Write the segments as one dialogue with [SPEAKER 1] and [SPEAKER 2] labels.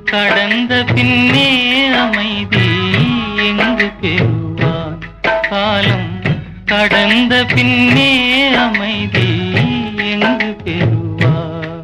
[SPEAKER 1] கடந்த பின்னே அமைதி எங்கு பெறுவான் காலம் கடந்த பின்னே அமைதி எங்கு பெறுவான்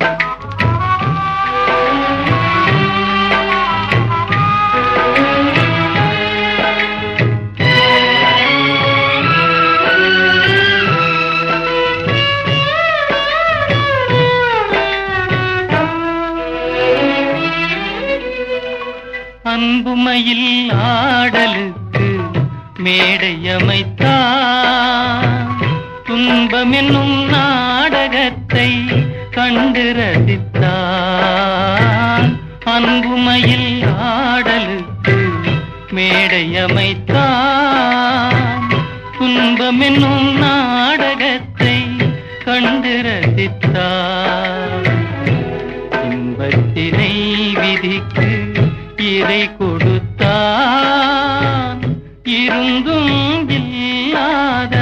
[SPEAKER 1] அன்புமையில் ஆடலுக்கு மேடை அமைத்தான் துன்பம் என்னும் நாடகத்தை கண்டு ரசித்தான் அன்புமையில் ஆடலுக்கு மேடை அமைத்தான் துன்பம் என்னும் நாடகத்தை கண்டு ரசித்தான் இன்பத்தினை விதிக்கு இறை கொடுத்தான் இருந்தும் இல்லாத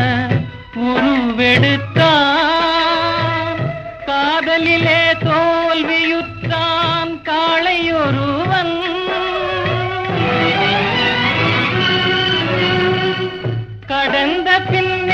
[SPEAKER 1] உருவெடுத்தான் காதலிலே தோல்வியுற்றான் காளை ஒருவன் கடந்த பின்னே